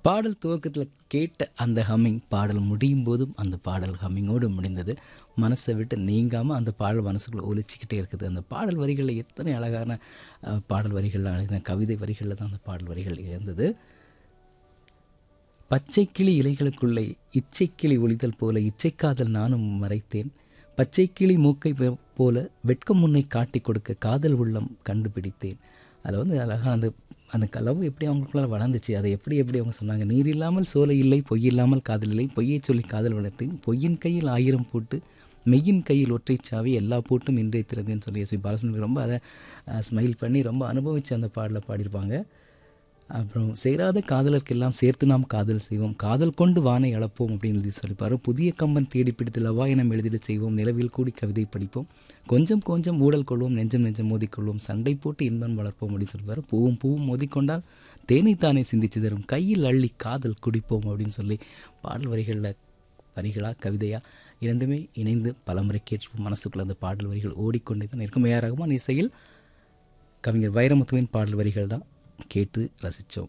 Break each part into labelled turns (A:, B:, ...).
A: பாடல் துவக்கத்தில் கேட்ட அந்த ஹம்மிங் பாடல் முடியும் போதும் அந்த பாடல் ஹம்மிங்கோடு முடிந்தது மனசை விட்டு நீங்காமல் அந்த பாடல் மனசுக்குள்ளே ஒலிச்சிக்கிட்டே இருக்குது அந்த பாடல் வரிகளில் எத்தனை அழகான அஹ், பாடல் வரிகள் அழகான கவிதை வரிகளில் தான் அந்த பாடல் வரிகள் இருந்தது பச்சைக்கிளி இலைகளுக்குள்ளே இச்சைக்கிளி ஒளிதல் போல இச்சைக்காதல் நானும் மறைத்தேன் பச்சைக்கிளி மூக்கை வெ- போல வெட்கம் முன்னை காட்டி கொடுக்க காதல் உள்ளம் கண்டுபிடித்தேன் அதில் வந்து அழகாக அந்த அந்த கலவு எப்படி அவங்களுக்குள்ள வளர்ந்துச்சு அதை எப்படி எப்படி அவங்க சொன்னாங்க நீர் இல்லாமல் சோலை இல்லை பொய் இல்லாமல் காதல் இல்லை பொய்யை சொல்லி காதல் வளர்த்தேன் பொய்யின் கையில் ஆயிரம் பூட்டு மெய்யின் கையில் ஒற்றைச் சாவி எல்லா பூட்டும் இன்றே திறந்தேன்னு சொல்லி எஸ்பி பாலசுப்ரமணியம் ரொம்ப அதை ஸ்மைல் பண்ணி ரொம்ப அனுபவித்து அந்த பாடலை பாடியிருப்பாங்க அப்புறம் சேராத காதலர்க்கெல்லாம் சேர்த்து நாம் காதல் செய்வோம் காதல் கொண்டு வானை அளப்போம் அப்படின்னு எழுதி சொல்லிப்பாரு புதிய கம்பன் தேடி பிடித்து லவாயனம் எழுதிட செய்வோம் நிலவில் கூடி கவிதை படிப்போம் கொஞ்சம் கொஞ்சம் ஊடல் கொள்வோம் நெஞ்சம் நெஞ்சம் மோதிக்கொள்வோம் சண்டை போட்டு இன்பம் வளர்ப்போம் அப்படின்னு சொல்லிப்பாரு பூவும் பூவும் மோதிக்கொண்டால் தேனை தானே சிந்திச்சு தரும் கையில் அள்ளி காதல் குடிப்போம் அப்படின்னு சொல்லி பாடல் வரிகளில் வரிகளா கவிதையா இரண்டுமே இணைந்து பலமுறை கேட்டு மனசுக்குள்ள அந்த பாடல் வரிகள் ஓடிக்கொண்டே தான் இருக்கும் ஏஆர் ரகுமான் இசையில் கவிஞர் வைரமுத்துவின் பாடல் வரிகள் தான் கேட்டு ரசித்தோம்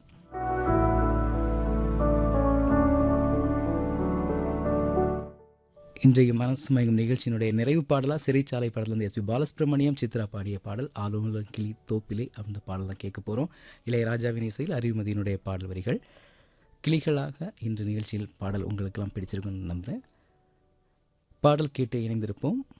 A: இன்றைய மனசு மயங்கும் நிகழ்ச்சியினுடைய நிறைவு பாடலாக சிறைச்சாலை படத்துலேருந்து எஸ்பி பாலசுப்ரமணியம் சித்ரா பாடிய பாடல் ஆளுநர் கிளி தோப்பிலே அந்த பாடல் தான் கேட்க போகிறோம் இளையராஜாவின் இசையில் அறிவுமதியினுடைய பாடல் வரிகள் கிளிகளாக இன்று நிகழ்ச்சியில் பாடல் உங்களுக்கெல்லாம் பிடிச்சிருக்குன்னு நம்புகிறேன் பாடல் கேட்டு இணைந்திருப்போம்